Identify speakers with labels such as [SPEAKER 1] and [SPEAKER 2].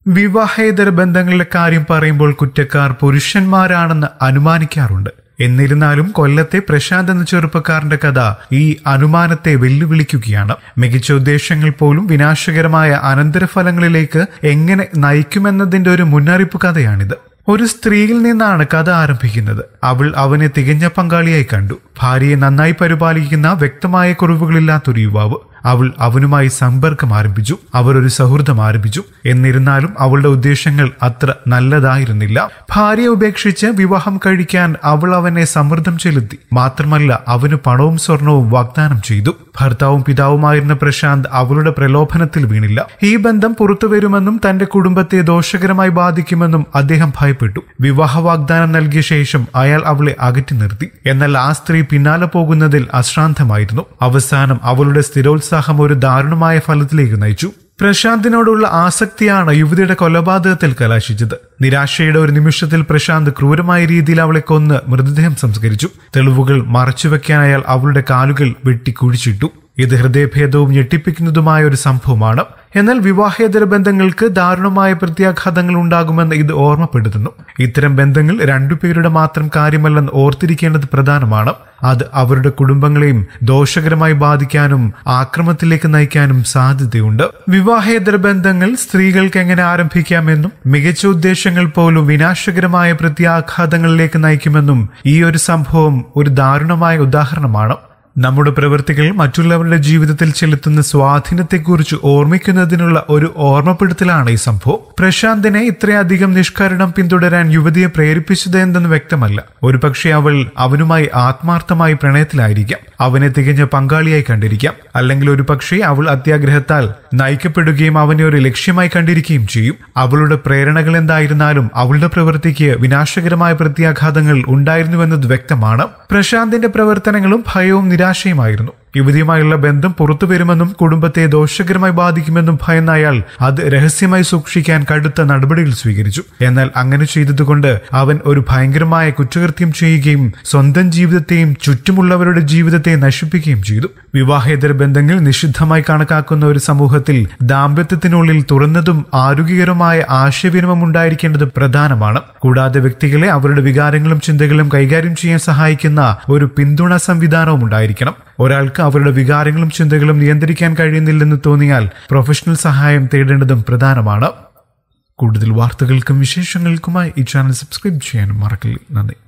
[SPEAKER 1] വിവാഹേതര ബന്ധങ്ങളുടെ കാര്യം പറയുമ്പോൾ കുറ്റക്കാർ പുരുഷന്മാരാണെന്ന് അനുമാനിക്കാറുണ്ട് എന്നിരുന്നാലും കൊല്ലത്തെ പ്രശാന്ത് എന്ന ചെറുപ്പക്കാരന്റെ കഥ ഈ അനുമാനത്തെ വെല്ലുവിളിക്കുകയാണ് മികച്ച ഉദ്ദേശങ്ങൾ പോലും വിനാശകരമായ അനന്തരഫലങ്ങളിലേക്ക് എങ്ങനെ നയിക്കുമെന്നതിന്റെ ഒരു മുന്നറിയിപ്പ് കഥയാണിത് ഒരു സ്ത്രീയിൽ നിന്നാണ് കഥ ആരംഭിക്കുന്നത് അവൾ അവനെ തികഞ്ഞ പങ്കാളിയായി കണ്ടു ഭാര്യയെ നന്നായി പരിപാലിക്കുന്ന വ്യക്തമായ കുറവുകളില്ലാത്തൊരു യുവാവ് അവൾ അവനുമായി സമ്പർക്കം ആരംഭിച്ചു അവർ ഒരു സൗഹൃദം ആരംഭിച്ചു എന്നിരുന്നാലും അവളുടെ ഉദ്ദേശങ്ങൾ അത്ര നല്ലതായിരുന്നില്ല ഭാര്യയെ ഉപേക്ഷിച്ച് വിവാഹം കഴിക്കാൻ അവൾ അവനെ സമ്മർദ്ദം ചെലുത്തി മാത്രമല്ല അവന് പണവും സ്വർണവും വാഗ്ദാനം ചെയ്തു ഭർത്താവും പിതാവുമായിരുന്ന പ്രശാന്ത് അവളുടെ പ്രലോഭനത്തിൽ വീണില്ല ഈ ബന്ധം പുറത്തു വരുമെന്നും തന്റെ കുടുംബത്തെ ദോഷകരമായി ബാധിക്കുമെന്നും അദ്ദേഹം ഭയപ്പെട്ടു വിവാഹ വാഗ്ദാനം നൽകിയ ശേഷം അയാൾ അവളെ അകറ്റി നിർത്തി എന്നാൽ ആ സ്ത്രീ പിന്നാലെ പോകുന്നതിൽ അശ്രാന്തമായിരുന്നു അവസാനം അവളുടെ സ്ഥിരോത്സാഹം ഒരു ദാരുണമായ ഫലത്തിലേക്ക് നയിച്ചു പ്രശാന്തിനോടുള്ള ആസക്തിയാണ് യുവതിയുടെ കൊലപാതകത്തിൽ കലാശിച്ചത് നിരാശയുടെ ഒരു നിമിഷത്തിൽ പ്രശാന്ത് ക്രൂരമായ രീതിയിൽ അവളെ കൊന്ന് മൃതദേഹം സംസ്കരിച്ചു തെളിവുകൾ മറച്ചുവെക്കാൻ അയാൾ അവളുടെ കാലുകൾ വെട്ടി കുഴിച്ചിട്ടു ഇത് ഹൃദയഭേദവും ഞെട്ടിപ്പിക്കുന്നതുമായ ഒരു സംഭവമാണ് എന്നാൽ വിവാഹേതര ബന്ധങ്ങൾക്ക് ദാരുണമായ പ്രത്യാഘാതങ്ങൾ ഉണ്ടാകുമെന്ന് ഇത് ഓർമ്മപ്പെടുത്തുന്നു ഇത്തരം ബന്ധങ്ങൾ രണ്ടുപേരുടെ മാത്രം കാര്യമല്ലെന്ന് ഓർത്തിരിക്കേണ്ടത് പ്രധാനമാണ് അത് അവരുടെ കുടുംബങ്ങളെയും ദോഷകരമായി ബാധിക്കാനും ആക്രമത്തിലേക്ക് നയിക്കാനും സാധ്യതയുണ്ട് വിവാഹേതര ബന്ധങ്ങൾ സ്ത്രീകൾക്ക് എങ്ങനെ ആരംഭിക്കാമെന്നും മികച്ച ഉദ്ദേശങ്ങൾ പോലും വിനാശകരമായ പ്രത്യാഘാതങ്ങളിലേക്ക് നയിക്കുമെന്നും ഈ ഒരു സംഭവം ഒരു ദാരുണമായ ഉദാഹരണമാണ് നമ്മുടെ പ്രവൃത്തികൾ മറ്റുള്ളവരുടെ ജീവിതത്തിൽ ചെലുത്തുന്ന സ്വാധീനത്തെക്കുറിച്ച് ഓർമ്മിക്കുന്നതിനുള്ള ഒരു ഓർമ്മപ്പെടുത്തലാണ് ഈ സംഭവം പ്രശാന്തിനെ ഇത്രയധികം നിഷ്കരണം പിന്തുടരാൻ യുവതിയെ പ്രേരിപ്പിച്ചത് എന്തെന്ന് വ്യക്തമല്ല ഒരുപക്ഷെ അവൾ അവനുമായി ആത്മാർത്ഥമായി പ്രണയത്തിലായിരിക്കാം അവനെ തികഞ്ഞ പങ്കാളിയായി കണ്ടിരിക്കാം അല്ലെങ്കിൽ ഒരു പക്ഷേ അവൾ അത്യാഗ്രഹത്താൽ നയിക്കപ്പെടുകയും അവനെ ഒരു ലക്ഷ്യമായി കണ്ടിരിക്കുകയും ചെയ്യും അവളുടെ പ്രേരണകൾ എന്തായിരുന്നാലും അവളുടെ പ്രവൃത്തിക്ക് വിനാശകരമായ പ്രത്യാഘാതങ്ങൾ ഉണ്ടായിരുന്നുവെന്നത് വ്യക്തമാണ് പ്രശാന്തിന്റെ പ്രവർത്തനങ്ങളും ഭയവും നിരാശയുമായിരുന്നു യുവതിയുമായുള്ള ബന്ധം പുറത്തു വരുമെന്നും കുടുംബത്തെ ദോഷകരമായി ബാധിക്കുമെന്നും ഭയന്ന അയാൾ അത് രഹസ്യമായി സൂക്ഷിക്കാൻ കടുത്ത നടപടികൾ സ്വീകരിച്ചു എന്നാൽ അങ്ങനെ ചെയ്തതുകൊണ്ട് അവൻ ഒരു ഭയങ്കരമായ കുറ്റകൃത്യം ചെയ്യുകയും സ്വന്തം ജീവിതത്തെയും ചുറ്റുമുള്ളവരുടെ ജീവിതത്തെ നശിപ്പിക്കുകയും ചെയ്തു വിവാഹേതര ബന്ധങ്ങൾ നിഷിദ്ധമായി കണക്കാക്കുന്ന ഒരു സമൂഹത്തിൽ ദാമ്പത്യത്തിനുള്ളിൽ തുറന്നതും ആരോഗ്യകരമായ ആശയവിനിമയം ഉണ്ടായിരിക്കേണ്ടത് പ്രധാനമാണ് കൂടാതെ വ്യക്തികളെ അവരുടെ വികാരങ്ങളും ചിന്തകളും കൈകാര്യം ചെയ്യാൻ സഹായിക്കുന്ന ഒരു പിന്തുണ സംവിധാനവും ഉണ്ടായിരിക്കണം ഒരാൾക്ക് അവരുടെ വികാരങ്ങളും ചിന്തകളും നിയന്ത്രിക്കാൻ കഴിയുന്നില്ലെന്ന് തോന്നിയാൽ പ്രൊഫഷണൽ സഹായം തേടേണ്ടതും പ്രധാനമാണ് കൂടുതൽ വാർത്തകൾക്കും വിശേഷങ്ങൾക്കുമായി ഈ ചാനൽ സബ്സ്ക്രൈബ് ചെയ്യാനും മറക്കില്ല നന്ദി